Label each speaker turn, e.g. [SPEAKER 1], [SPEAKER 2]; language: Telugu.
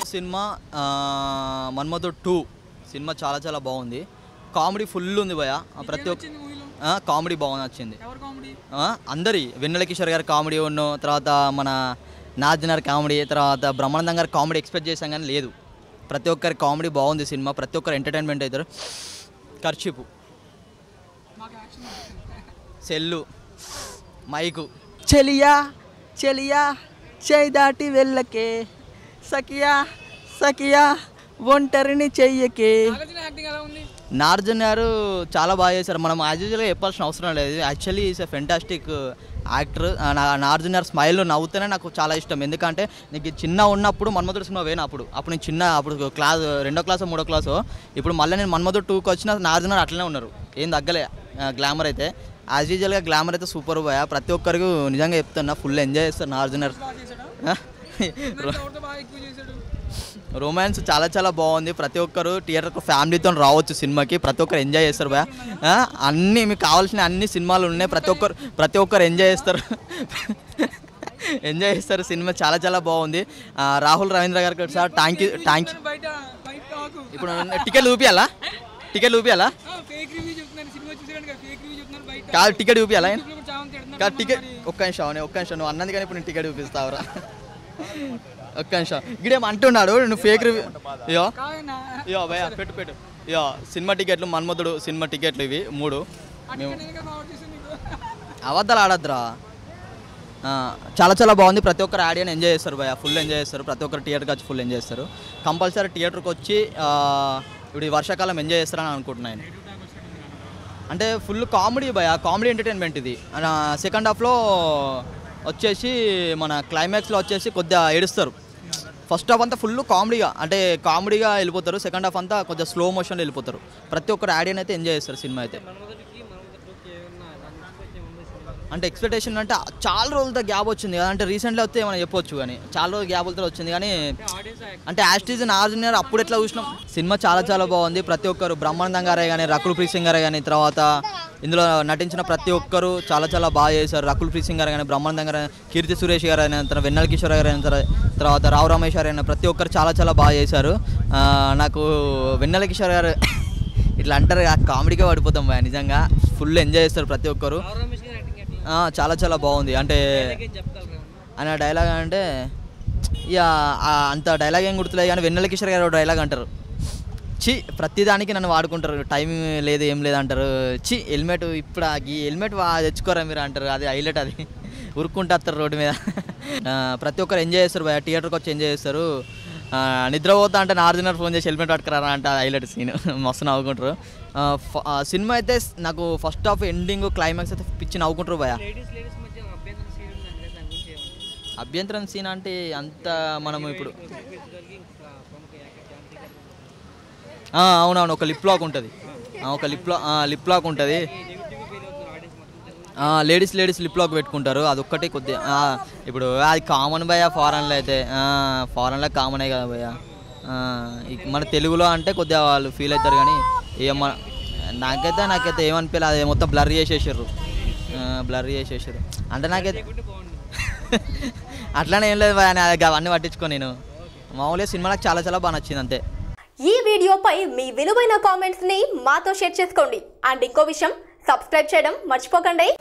[SPEAKER 1] సినిమా ఆ, మన్మధుడు టూ సినిమా చాలా చాలా బాగుంది కామెడీ ఫుల్ ఉంది భయ ప్రతి ఒక్క
[SPEAKER 2] వచ్చింది మూవీలో
[SPEAKER 1] ఆ, కామెడీ బాగా నచ్చింది
[SPEAKER 2] ఎవరు కామెడీ
[SPEAKER 1] ఆ, అందరి వెన్నెల కిషోర్ గారి కామెడీ ఉన్న తర్వాత మన నాజనర్ కామెడీ తర్వాత బ్రహ్మానందం గారి కామెడీ ఎక్స్పెక్ట్ చేశాం కానీ లేదు ప్రతి ఒక్కరి కామెడీ బాగుంది సినిమా ప్రతి ఒక్కరు ఎంటర్టైన్మెంట్ అవుతారు ఖర్చుపు
[SPEAKER 2] మాకు యాక్షన్
[SPEAKER 1] సెల్లు మైకు చెలియా చెలియా చేయి దాటి వెళ్ళకే సకియా సకియా ఒంటరిని చెయ్యకే
[SPEAKER 2] నాగార్జున యాక్టింగ్ ఎలా ఉంది
[SPEAKER 1] నార్జన్ గారు చాలా బాగా చేశారు మనం యాజ్ యూజువల్గా చెప్పాల్సిన అవసరం లేదు actually is a fantastic actor నార్జన్ గారు స్మైల్ నవ్వుతూనే నాకు చాలా ఇష్టం ఎందుకంటే నీకు చిన్న ఉన్నప్పుడు మన్మధుడు సినిమా వేనా అప్పుడు అప్పుడు నేను చిన్న అప్పుడు క్లాస్ రెండో క్లాసు మూడో క్లాసు ఇప్పుడు మళ్ళీ నేను మన్మధుడు టూకి వచ్చిన నార్జన్ గారు అట్లనే ఉన్నారు ఏం తగ్గలే గ్లామర్ అయితే యాజ్ యూజువల్గా గ్లామర్ అయితే సూపర్ పోయా ప్రతి ఒక్కరికి నిజంగా చెప్తున్నా ఫుల్ ఎంజాయ్ చేస్తారు నార్జన్ గారు
[SPEAKER 2] బాగా చేశాడా
[SPEAKER 1] ఆ?
[SPEAKER 2] ఎవరితో బాగా ఎక్కువ చేశాడు
[SPEAKER 1] రొమాన్స్ చాలా చాలా బాగుంది ప్రతి ఒక్కరు థియేటర్కి ఫ్యామిలీతో రావచ్చు సినిమాకి ప్రతి ఒక్కరు ఎంజాయ్ చేస్తారు భయ ఆ, అన్నీ మీకు కావాల్సిన అన్ని సినిమాలు ఉన్నాయి ప్రతి ఒక్కరు ప్రతి ఒక్కరు ఎంజాయ్ చేస్తారు ఎంజాయ్ చేస్తారు సినిమా చాలా చాలా బాగుంది ఆ, రాహుల్ రవీంద్ర గారికి sir thank you thank you
[SPEAKER 2] బయట బయట టాకు
[SPEAKER 1] ఇప్పుడు టికెట్ చూపియాలా టికెట్ చూపియాలా
[SPEAKER 2] ఫేక్ రివ్యూ చెప్తున్నాను సినిమా చూసాను కదా ఫేక్ రివ్యూ చెప్తున్నాను బయట
[SPEAKER 1] కాదు టికెట్ చూపియాలా
[SPEAKER 2] YouTube లో కూడా చాలా మంది తిడుతున్నారు
[SPEAKER 1] కాదు టికెట్ ఒక్క నిమిషం అవునే ఒక్క నిమిషం నువ్వు అన్నది కానీ ఇప్పుడు నేను టికెట్ చూపిస్తావురా ఒక్క నిమిషం ఇక్కడేమో అంటున్నాడు నువ్వు ఫేక్ రివ్యూ అయ్యో
[SPEAKER 2] కాదన్నా
[SPEAKER 1] యో భయ పెట్టు పెట్టు యో సినిమా టికెట్లు మన్మధుడు సినిమా టికెట్లు ఇవి మూడు మేము
[SPEAKER 2] నేను ఇంకా ఫార్వర్డ్ చేశాను నీకు
[SPEAKER 1] అబద్ధాలు ఆడద్దురా ఆ, చాలా చాలా బాగుంది ప్రతి ఒక్కరు ఆడియన్ ఎంజాయ్ చేస్తారు భయ ఫుల్ ఎంజాయ్ చేస్తారు ప్రతి ఒక్కరు థియేటర్కి వచ్చి ఫుల్ ఎంజాయ్ చేస్తారు కంపల్సరీ థియేటర్కి వచ్చి ఆ, ఇప్పుడు ఈ వర్షాకాలం ఎంజాయ్ చేస్తారని అనుకుంటున్నాను అంటే ఫుల్ కామెడీ భయ కామెడీ ఎంటర్టైన్మెంట్ ఇది సెకండ్ హాఫ్లో వచ్చేసి మన క్లైమాక్స్లో వచ్చేసి కొద్దిగా ఏడుస్తారు ఫస్ట్ హాఫ్ అంతా ఫుల్ కామెడీగా అంటే కామెడీగా వెళ్ళిపోతారు సెకండ్ హాఫ్ అంతా కొంచెం స్లో మోషన్లో వెళ్ళిపోతారు ప్రతి ఒక్కరు ఆడియన్ అయితే ఎంజాయ్ చేస్తారు సినిమా అయితే అంటే ఎక్స్పెక్టేషన్ అంటే చాలా రోజులతో గ్యాప్ వచ్చింది కదా అంటే రీసెంట్లీ వస్తే ఏమైనా చెప్పొచ్చు కానీ చాలా రోజులు గ్యాపులతో వచ్చింది కానీ అంటే యాస్టీజ్ నార్జునియర్ అప్పుడు ఎట్లా చూసినాం సినిమా చాలా చాలా బాగుంది ప్రతి ఒక్కరు బ్రహ్మానందం గారే కానీ రకుల్ ప్రీత్ సింగ్ గారే కానీ తర్వాత ఇందులో నటించిన ప్రతి ఒక్కరు చాలా చాలా బాగా చేశారు రకుల్ ప్రీత్ సింగ్ గారు కానీ బ్రహ్మానందం గారు కానీ, కీర్తి సురేష్ గారు అయిన తర్వాత వెన్నెల కిషోర్ గారు అయిన తర్వాత- తర్వాత రావు రమేష్ గారు అయిన ప్రతి ఒక్కరు చాలా చాలా బాగా చేశారు ఆ, నాకు వెన్నెల కిషోర్ గారు ఇట్లా అంటారు ఆ కామెడీగా పడిపోతాం భయ నిజంగా ఫుల్ ఎంజాయ్ చేస్తారు ప్రతి ఒక్కరు ఆ, చాలా చాలా బాగుంది అంటే ఆయన డైలాగ్ అంటే ఇక ఆ అంత డైలాగ్ ఏం గుర్తులేదు కానీ వెన్నెల కిషోర్ గారు డైలాగ్ అంటారు చి ప్రతిదానికి నన్ను వాడుకుంటారు టైం లేదు ఏం లేదు అంటారు చి హెల్మెట్ ఇప్పుడు ఆ ఈ హెల్మెట్ వా తెచ్చుకోరా మీరు అంటారు అది హైలైట్ అది ఉరుక్కుంటూ వస్తారు రోడ్డు మీద ఆ, ప్రతి ఒక్కరు ఎంజాయ్ చేస్తారు భయ థియేటర్కి వచ్చి ఎంజాయ్ చేస్తారు ఆ, నిద్రపోతా అంటే నార్జునర్ ఫోన్ చేసి హెల్మెట్ పట్టుకురారా అంటే హైలైట్ సీన్ మస్తు నవ్వుకుంటారు ఆ, ఫ- ఆ, సినిమా అయితే నాకు ఫస్ట్ హాఫ్ ఎండింగ్ క్లైమాక్స్ అయితే పిచ్చి నవ్వుకుంటారు భయ
[SPEAKER 2] లేడీస్ లేడీస్ మధ్య అభ్యంతరం సీన్ ఉందండి కదా, దాని గురించి ఏమంటారు?
[SPEAKER 1] అభ్యంతరం సీన్ అంటే అంత మనం ఇప్పుడు
[SPEAKER 2] కలిగి ఇంకా ప్రముఖ యాక్టర్ జాన్సీ గారు
[SPEAKER 1] ఆ, అవునవును ఒక లిప్ లాక్ ఉంటుంది ఒక లిప్ లా లిప్ లాక్ ఉంటుంది
[SPEAKER 2] నెగిటివ్ ఫీల్ అవుతున్నారు ఆడియన్స్ మొత్తం
[SPEAKER 1] లేడీస్ లేడీస్ లిప్ లాక్ పెట్టుకుంటారు అదొక్కటి కొద్దిగా ఆ, ఇప్పుడు అది కామన్ భయ ఫారెన్లో అయితే ఫారెన్లో కామనే కదా భయ మన తెలుగులో అంటే కొద్దిగా వాళ్ళు ఫీల్ అవుతారు కానీ ఏమ నాకైతే నాకైతే ఏమనిపించలేదు అది మొత్తం బ్లర్ చేసేసారు బ్లర్ చేసేసారు అంటే నాకైతే అట్లానే ఏం లేదు భయ నేను అవన్నీ పట్టించుకో నేను మామూలుగా సినిమా నాకు చాలా చాలా బాగా నచ్చింది అంతే
[SPEAKER 3] ఈ వీడియోపై మీ విలువైన కామెంట్స్ ని మాతో షేర్ చేసుకోండి అండ్ ఇంకో విషయం సబ్స్క్రైబ్ చేయడం మర్చిపోకండి